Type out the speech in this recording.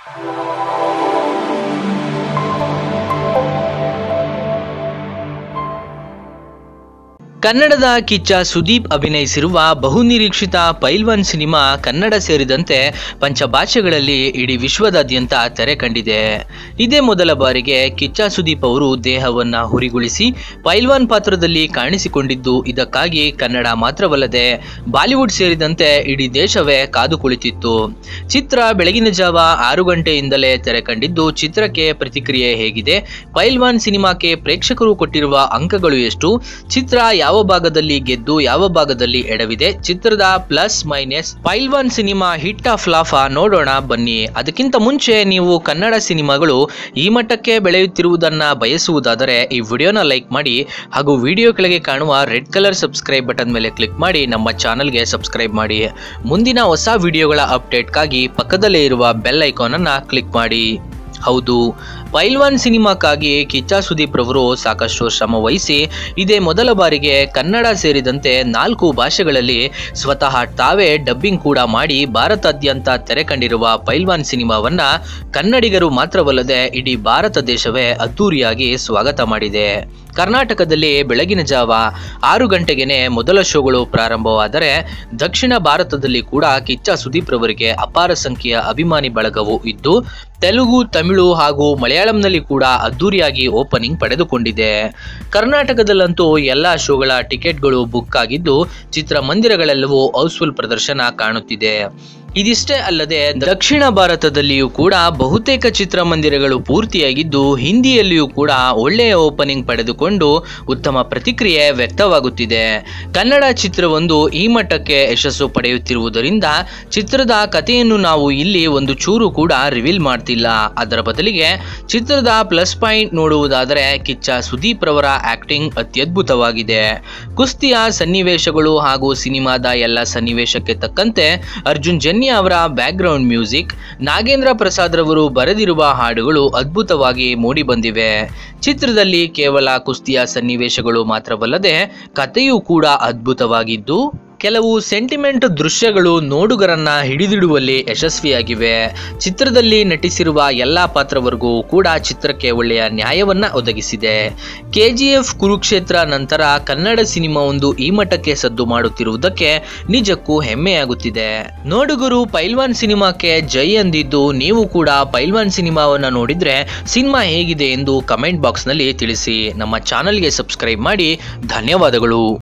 ಕನ್ನಡದ ಕಿಚ್ಚ ಸುದೀಪ್ ಅಭಿನಯಿಸಿರುವ ಬಹುನಿರೀಕ್ಷಿತ ಪೈಲ್ವಾನ್ ಸಿನಿಮಾ ಕನ್ನಡ ಸೇರಿದಂತೆ ಪಂಚಭಾಷೆಗಳಲ್ಲಿ ಇಡೀ ವಿಶ್ವದಾದ್ಯಂತ ತೆರೆ ಕಂಡಿದೆ ಇದೇ ಮೊದಲ ಬಾರಿಗೆ ಕಿಚ್ಚ ಸುದೀಪ್ ಅವರು ದೇಹವನ್ನ ಹುರಿಗೊಳಿಸಿ ಪೈಲ್ವಾನ್ ಪಾತ್ರದಲ್ಲಿ ಕಾಣಿಸಿಕೊಂಡಿದ್ದು ಇದಕ್ಕಾಗಿ ಕನ್ನಡ ಮಾತ್ರವಲ್ಲದೆ ಬಾಲಿವುಡ್ ಸೇರಿದಂತೆ ಇಡೀ ದೇಶವೇ ಕಾದು ಕುಳಿತಿತ್ತು ಚಿತ್ರ ಬೆಳಗಿನ ಜಾವ ಆರು ಗಂಟೆಯಿಂದಲೇ ತೆರೆ ಕಂಡಿದ್ದು ಚಿತ್ರಕ್ಕೆ ಪ್ರತಿಕ್ರಿಯೆ ಹೇಗಿದೆ ಪೈಲ್ವಾನ್ ಸಿನಿಮಾಕ್ಕೆ ಪ್ರೇಕ್ಷಕರು ಕೊಟ್ಟಿರುವ ಅಂಕಗಳು ಎಷ್ಟು ಚಿತ್ರ ಯಾವ ಭಾಗದಲ್ಲಿ ಗೆದ್ದು ಯಾವ ಭಾಗದಲ್ಲಿ ಎಡವಿದೆ ಚಿತ್ರದ plus minus Pailwaan cinema hit ಫ್ಲಾಫಾ ನೋಡೋಣ ಬನ್ನಿ ಅದಕ್ಕಿಂತ ಮುಂಚೆ ನೀವು ಕನ್ನಡ ಸಿನಿಮಾಗಳು ಈ ಮಟ್ಟಕ್ಕೆ ಬೆಳೆಯುತ್ತಿರುವುದನ್ನ ಬಯಸುವುದಾದರೆ ಈ ವಿಡಿಯೋನ ಲೈಕ್ ಮಾಡಿ ಹಾಗೂ ವಿಡಿಯೋ ಕೆಳಗೆ ಕಾಣುವ ರೆಡ್ ಕಲರ್ ಸಬ್ಸ್ಕ್ರೈಬ್ ಬಟನ್ ಮೇಲೆ ಕ್ಲಿಕ್ ಮಾಡಿ ನಮ್ಮ ಚಾನಲ್ಗೆ ಸಬ್ಸ್ಕ್ರೈಬ್ ಮಾಡಿ ಮುಂದಿನ ಹೊಸ ವಿಡಿಯೋಗಳ ಅಪ್ಡೇಟ್ಗಾಗಿ ಪಕ್ಕದಲ್ಲೇ ಇರುವ ಬೆಲ್ ಐಕಾನ್ ಅನ್ನ ಕ್ಲಿಕ್ ಮಾಡಿ ಹೌದು ಪೈಲ್ವಾನ್ ಸಿನಿಮಾಕ್ಕಾಗಿ ಕಿಚ್ಚ ಸುದೀಪ್ ರವರು ಸಾಕಷ್ಟು ಶ್ರಮ ವಹಿಸಿ ಇದೇ ಮೊದಲ ಬಾರಿಗೆ ಕನ್ನಡ ಸೇರಿದಂತೆ ನಾಲ್ಕು ಭಾಷೆಗಳಲ್ಲಿ ಸ್ವತಃ ತಾವೇ ಡಬ್ಬಿಂಗ್ ಕೂಡ ಮಾಡಿ ಭಾರತಾದ್ಯಂತ ತೆರೆ ಕಂಡಿರುವ ಪೈಲ್ವಾನ್ ಸಿನಿಮಾವನ್ನ ಕನ್ನಡಿಗರು ಮಾತ್ರವಲ್ಲದೆ ಇಡೀ ಭಾರತ ದೇಶವೇ ಅದ್ದೂರಿಯಾಗಿ ಸ್ವಾಗತ ಮಾಡಿದೆ ಕರ್ನಾಟಕದಲ್ಲಿ ಬೆಳಗಿನ ಜಾವ ಆರು ಗಂಟೆಗೆನೆ ಮೊದಲ ಶೋಗಳು ಪ್ರಾರಂಭವಾದರೆ ದಕ್ಷಿಣ ಭಾರತದಲ್ಲಿ ಕೂಡ ಕಿಚ್ಚ ಸುದೀಪ್ ರವರಿಗೆ ಅಪಾರ ಸಂಖ್ಯೆಯ ಅಭಿಮಾನಿ ಬಳಗವು ಇದ್ದು ತೆಲುಗು ತಮಿಳು ಹಾಗೂ ಮಲಯಾಳಂನಲ್ಲಿ ಕೂಡ ಅದ್ದೂರಿಯಾಗಿ ಓಪನಿಂಗ್ ಪಡೆದುಕೊಂಡಿದೆ ಕರ್ನಾಟಕದಲ್ಲಂತೂ ಎಲ್ಲ ಶೋಗಳ ಟಿಕೆಟ್ಗಳು ಬುಕ್ ಆಗಿದ್ದು ಚಿತ್ರಮಂದಿರಗಳೆಲ್ಲವೂ ಹೌಸ್ಫುಲ್ ಪ್ರದರ್ಶನ ಕಾಣುತ್ತಿದೆ ಇದಿಷ್ಟೇ ಅಲ್ಲದೆ ದಕ್ಷಿಣ ಭಾರತದಲ್ಲಿಯೂ ಕೂಡ ಬಹುತೇಕ ಚಿತ್ರಮಂದಿರಗಳು ಪೂರ್ತಿಯಾಗಿದ್ದು ಹಿಂದಿಯಲ್ಲಿಯೂ ಕೂಡ ಒಳ್ಳೆಯ ಓಪನಿಂಗ್ ಪಡೆದುಕೊಂಡು ಉತ್ತಮ ಪ್ರತಿಕ್ರಿಯೆ ವ್ಯಕ್ತವಾಗುತ್ತಿದೆ ಕನ್ನಡ ಚಿತ್ರವೊಂದು ಈ ಮಟ್ಟಕ್ಕೆ ಯಶಸ್ಸು ಪಡೆಯುತ್ತಿರುವುದರಿಂದ ಚಿತ್ರದ ಕಥೆಯನ್ನು ನಾವು ಇಲ್ಲಿ ಒಂದು ಚೂರು ಕೂಡ ರಿವೀಲ್ ಮಾಡ್ತಿಲ್ಲ ಅದರ ಬದಲಿಗೆ ಚಿತ್ರದ ಪ್ಲಸ್ ಪಾಯಿಂಟ್ ನೋಡುವುದಾದರೆ ಕಿಚ್ಚ ಸುದೀಪ್ ರವರ ಆಕ್ಟಿಂಗ್ ಅತ್ಯದ್ಭುತವಾಗಿದೆ ಕುಸ್ತಿಯ ಸನ್ನಿವೇಶಗಳು ಹಾಗೂ ಸಿನಿಮಾದ ಎಲ್ಲ ಸನ್ನಿವೇಶಕ್ಕೆ ತಕ್ಕಂತೆ ಅರ್ಜುನ್ ಜನ್ಯ ಅವರ ಬ್ಯಾಕ್ಗ್ರೌಂಡ್ ಮ್ಯೂಸಿಕ್ ನಾಗೇಂದ್ರ ಪ್ರಸಾದ್ ರವರು ಬರೆದಿರುವ ಹಾಡುಗಳು ಅದ್ಭುತವಾಗಿ ಮೂಡಿಬಂದಿವೆ ಚಿತ್ರದಲ್ಲಿ ಕೇವಲ ಕುಸ್ತಿಯ ಸನ್ನಿವೇಶಗಳು ಮಾತ್ರವಲ್ಲದೆ ಕಥೆಯೂ ಕೂಡ ಅದ್ಭುತವಾಗಿದ್ದು ಕೆಲವು ಸೆಂಟಿಮೆಂಟ್ ದೃಶ್ಯಗಳು ನೋಡುಗರನ್ನ ಹಿಡಿದಿಡುವಲ್ಲಿ ಯಶಸ್ವಿಯಾಗಿವೆ ಚಿತ್ರದಲ್ಲಿ ನಟಿಸಿರುವ ಎಲ್ಲ ಪಾತ್ರವರ್ಗೂ ಕೂಡ ಚಿತ್ರಕ್ಕೆ ಒಳ್ಳೆಯ ನ್ಯಾಯವನ್ನ ಒದಗಿಸಿದೆ ಕೆಜಿಎಫ್ ಕುರುಕ್ಷೇತ್ರ ನಂತರ ಕನ್ನಡ ಸಿನಿಮಾ ಒಂದು ಈ ಮಟ್ಟಕ್ಕೆ ಸದ್ದು ಮಾಡುತ್ತಿರುವುದಕ್ಕೆ ನಿಜಕ್ಕೂ ಹೆಮ್ಮೆಯಾಗುತ್ತಿದೆ ನೋಡುಗರು ಪೈಲ್ವಾನ್ ಸಿನಿಮಾಕ್ಕೆ ಜೈ ಅಂದಿದ್ದು ನೀವು ಕೂಡ ಪೈಲ್ವಾನ್ ಸಿನಿಮಾವನ್ನ ನೋಡಿದ್ರೆ ಸಿನಿಮಾ ಹೇಗಿದೆ ಎಂದು ಕಮೆಂಟ್ ಬಾಕ್ಸ್ನಲ್ಲಿ ತಿಳಿಸಿ ನಮ್ಮ ಚಾನಲ್ಗೆ ಸಬ್ಸ್ಕ್ರೈಬ್ ಮಾಡಿ ಧನ್ಯವಾದಗಳು